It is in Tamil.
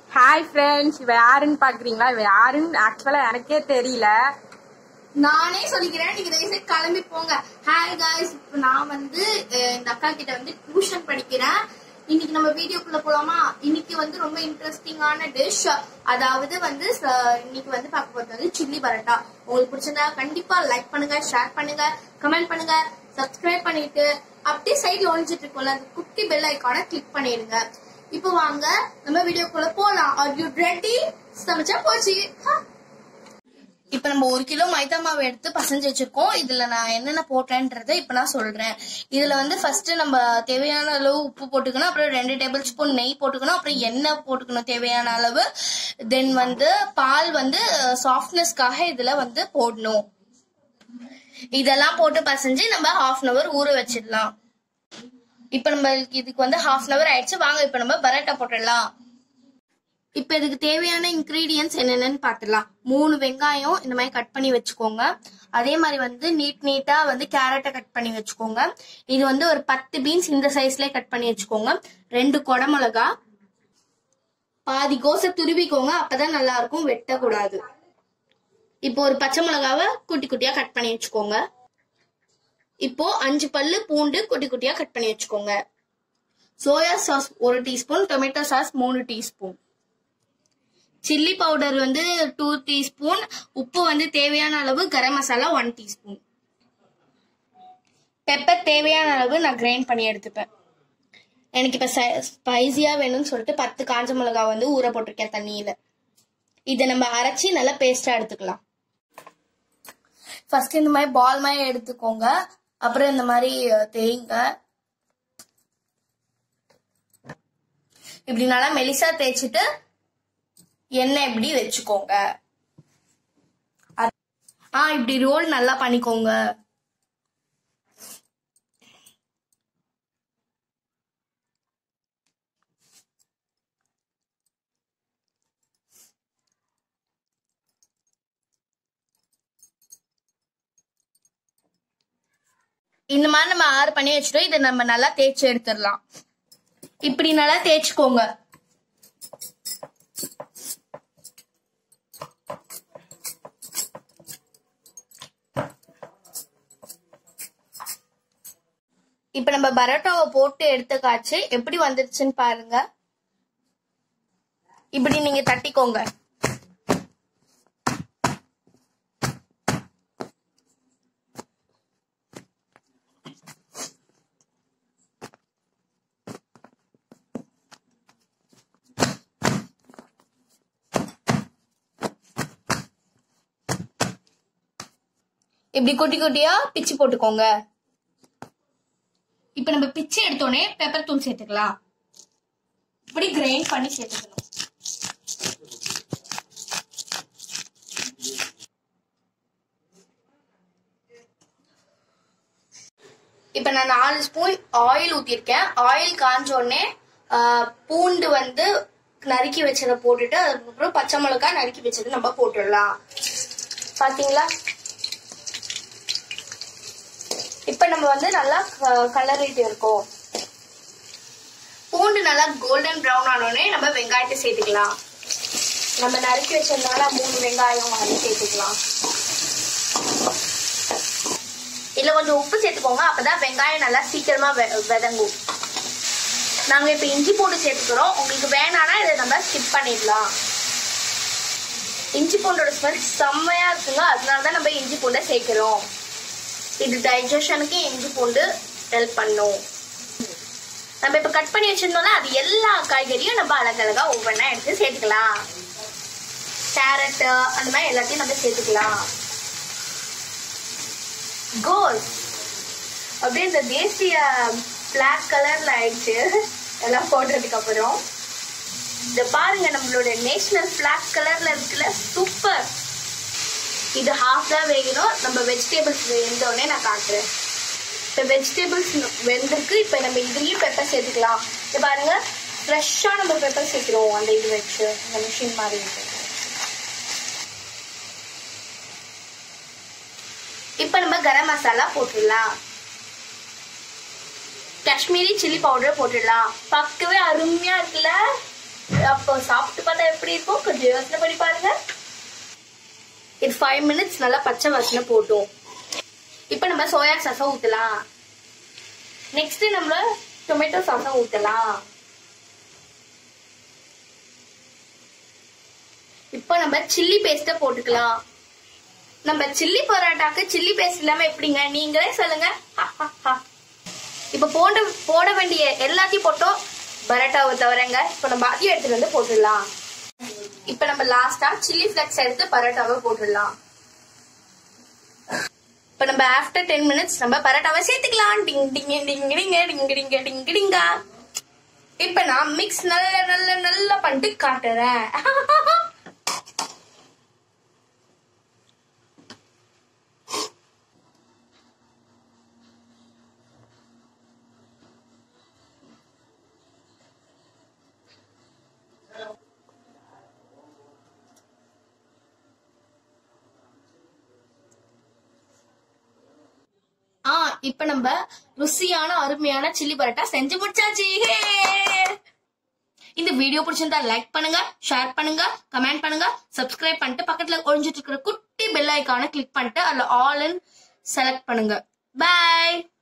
ஹாய் ஃப்ரெண்ட்ஸ் இவ யாருன்னு பாக்குறீங்களா இவ யாருன்னு ஆக்சுவலா எனக்கே தெரியல நானே சொல்லிக்கிறேன் நீங்க தயவு செய்து கிளம்பி போங்க ஹாய் காய்ஸ் இப்போ நான் வந்து அஹ், இந்த அக்கா கிட்ட வந்து டியூஷன் படிக்கிறேன் இன்னைக்கு நம்ம வீடியோக்குள்ள போலாமா இன்னைக்கு வந்து ரொம்ப இன்ட்ரெஸ்டிங்கான டிஷ் அதாவது வந்து ச- இன்னைக்கு வந்து பார்க்க போறது வந்து சில்லி பரோட்டா உங்களுக்கு பிடிச்சிருந்தா கண்டிப்பா லைக் பண்ணுங்க ஷேர் பண்ணுங்க கமெண்ட் பண்ணுங்க சப்ஸ்கிரைப் பண்ணிட்டு அப்படியே சைடுல ஒழிஞ்சிட்டு இருக்கோம்ல அந்த குட்டி பெல் ஐக்கான கிளிக் பண்ணிடுங்க இப்போ வாங்க நம்ம வீடியோக்குள்ள போலாம் ஆர் யூ ரெடி சமைச்சா போச்சு Ha! இப்ப நம்ம ஒரு கிலோ மைதா மாவு எடுத்து பசஞ்சு வச்சிருக்கோம் இதுல நான் என்னென்ன போட்டேன்றதை இப்ப நான் சொல்றேன் இதுல வந்து ஃபர்ஸ்ட் நம்ம தேவையான அளவு உப்பு போட்டுக்கணும் அப்புறம் ரெண்டு டேபிள் ஸ்பூன் நெய் போட்டுக்கணும் அப்புறம் எண்ணெய் போட்டுக்கணும் தேவையான அளவு தென் வந்து பால் வந்து சாஃப்ட்னஸ்க்காக இதுல வந்து போடணும் இதெல்லாம் போட்டு பசஞ்சு நம்ம ஹாஃப் அன் அவர் ஊற வச்சிடலாம் இப்ப நம்ம இதுக்கு வந்து ஹாஃப் அன் அவர் ஆயிடுச்சு வாங்க இப்ப நம்ம பரோட்டா போட்டுடலாம் இப்ப இதுக்கு தேவையான இன்கிரீடியன்ஸ் என்னென்னு பார்த்துடலாம் மூணு வெங்காயம் இந்த மாதிரி கட் பண்ணி வச்சுக்கோங்க அதே மாதிரி வந்து நீட் நீட்டா வந்து கேரட்டை கட் பண்ணி வச்சுக்கோங்க இது வந்து ஒரு பத்து பீன்ஸ் இந்த சைஸ்ல கட் பண்ணி வச்சுக்கோங்க ரெண்டு குடமிளகா பாதி கோசை துருவிக்கோங்க அப்பதான் நல்லா இருக்கும் வெட்டக்கூடாது இப்போ ஒரு பச்சை மிளகாவை குட்டி குட்டியா கட் பண்ணி வச்சுக்கோங்க இப்போ அஞ்சு பல்லு பூண்டு குட்டி குட்டியா கட் பண்ணி வச்சுக்கோங்க சோயா சாஸ் ஒரு டீஸ்பூன் டொமேட்டோ சாஸ் மூணு டீஸ்பூன் சில்லி பவுடர் வந்து டூ டீஸ்பூன் உப்பு வந்து தேவையான அளவு garam masala one teaspoon pepper தேவையான அளவு நான் கிரைண்ட் பண்ணி எடுத்துப்பேன் எனக்கு இப்ப ஸ்பைசியா வேணும்னு சொல்லிட்டு பத்து காஞ்ச மிளகா வந்து ஊற போட்டிருக்கேன் தண்ணியில இதை நம்ம அரைச்சி நல்லா பேஸ்டா எடுத்துக்கலாம் ஃபர்ஸ்ட் இந்த மாதிரி பால் மாதிரி எடுத்துக்கோங்க அப்புறம் இந்த மாதிரி தேய்ங்க இப்படி நல்லா மெலிசா தேய்ச்சிட்டு எண்ணெய் இப்படி வச்சுக்கோங்க அ- ஆ இப்படி ரோல் நல்லா பண்ணிக்கோங்க இந்த மாதிரி நம்ம ஆறு பண்ணி வச்சுட்டோம் இதை நம்ம நல்லா தேய்ச்சி எடுத்துடலாம் இப்படி நல்லா தேய்ச்சிக்கோங்க இப்ப நம்ம பரோட்டாவை போட்டு எடுத்துக்காச்சு எப்படி வந்துருச்சுன்னு பாருங்க இப்படி நீங்க தட்டிக்கோங்க இப்படி குட்டி குட்டியா பிச்சு போட்டுக்கோங்க இப்ப நம்ம பிச்சு எடுத்தோடனே பெப்பர் தூள் சேர்த்துக்கலாம் இப்படி கிரைண்ட் பண்ணி சேர்த்துக்கணும் இப்ப நான் நாலு ஸ்பூன் ஆயில் ஊத்திருக்கேன் ஆயில் காஞ்ச உடனே ஆஹ், பூண்டு வந்து நறுக்கி வச்சதை போட்டுட்டு அதுக்கப்புறம் பச்சை மிளகாய் நறுக்கி வச்சதை நம்ம போட்டுடலாம் பாத்தீங்களா இப்ப நம்ம வந்து நல்லா கலரிட்டு இருக்கோம் பூண்டு நல்லா கோல்டன் ப்ரௌன் ஆனோடனே நம்ம வெங்காயத்தை சேர்த்துக்கலாம் நம்ம நறுக்கி வச்சிருந்தால மூணு வெங்காயம் அது சேர்த்துக்கலாம் இதுல கொஞ்சம் உப்பு சேர்த்துக்கோங்க அப்பதான் வெங்காயம் நல்லா சீக்கிரமா வெ- வதங்கும் நாங்க இப்ப இஞ்சி பூண்டு சேர்த்துக்கிறோம் உங்களுக்கு வேணாம்னா இதை நம்ம ஸ்கிப் பண்ணிடலாம் இஞ்சி பூண்டோட ஸ்மெல் செம்மையா இருக்குங்க அதனால தான் நம்ம இஞ்சி பூண்டை சேர்க்கிறோம் இது டைஜஷனுக்கு இஞ்சி பூண்டு ஹெல்ப் பண்ணும் நம்ம இப்ப கட் பண்ணி வச்சிருந்தோம்ல அது எல்லா காய்கறியும் நம்ம அழகழகா ஒவ்வொன்றா எடுத்து சேர்த்துக்கலாம் கேரட் அந்த மாதிரி எல்லாத்தையும் நம்ம சேர்த்துக்கலாம் கோல் அப்படியே இந்த தேசிய பிளாக் கலர்ல ஆயிடுச்சு எல்லாம் போடுறதுக்கு அப்புறம் இத பாருங்க நம்மளோட நேஷனல் பிளாக் கலர்ல இருக்குல்ல சூப்பர் இது ஹாஃப் தான் வேகணும் நம்ம வெஜிடபிள்ஸ் வெந்தோடனே நான் காட்டுறேன் இப்போ வெஜிடபிள்ஸ் வெந்திருக்கு இப்போ நம்ம இதுலேயும் பெப்பர் சேர்த்துக்கலாம் இது பாருங்க ஃப்ரெஷ்ஷாக நம்ம பெப்பர் சேர்க்கிறோம் அந்த இது வச்சு அந்த மிஷின் மாதிரி இருக்கு இப்போ நம்ம கரம் மசாலா போட்டுடலாம் காஷ்மீரி சில்லி பவுடர் போட்டுடலாம் பார்க்கவே அருமையா இருக்குல்ல அப்போ சாப்பிட்டு பார்த்தா எப்படி இருக்கும் கொஞ்சம் யோசனை பண்ணி பாருங்க இது ஃபைவ் மினிட்ஸ் நல்லா பச்சை வாசனை போட்டும் இப்போ நம்ம சோயா சாஸை ஊற்றலாம் நெக்ஸ்ட் நம்ம டொமேட்டோ சாஸை ஊற்றலாம் இப்போ நம்ம சில்லி பேஸ்ட்டை போட்டுக்கலாம் நம்ம சில்லி பரோட்டாக்கு சில்லி பேஸ்ட் இல்லாம எப்படிங்க நீங்களே சொல்லுங்க ஹா, ஹா, ஹா. இப்ப போட போட வேண்டிய எல்லாத்தையும் போட்டோம் பரோட்டாவை தவிரங்க இப்ப நம்ம அதையும் எடுத்துட்டு வந்து போட்டுடலாம் இப்ப நம்ம லாஸ்டா சில்லி ஃபிளக்ஸ் எடுத்து பரோட்டாவை போட்டுடலாம் இப்ப நம்ம ஆஃப்டர் டென் மினிட்ஸ் நம்ம பரோட்டாவை சேர்த்துக்கலாம் டிங் டிங் டிங் டிங்க டிங் டிங்க டிங் டிங்கா இப்ப நான் மிக்ஸ் நல்ல நல்ல நல்லா பண்ணிட்டு காட்டுறேன் ஆ இப்ப நம்ம ருசியான அருமையான சில்லி பரோட்டா செஞ்சு முடிச்சாச்சு ஹே! இந்த வீடியோ பிடிச்சிருந்தா லைக் பண்ணுங்க ஷேர் பண்ணுங்க கமெண்ட் பண்ணுங்க சப்ஸ்கிரைப் பண்ணிட்டு பக்கத்துல ஒழிஞ்சிட்டு இருக்கிற குட்டி பெல் ஐக்கான கிளிக் பண்ணிட்டு அதுல ஆல் செலக்ட் பண்ணுங்க பை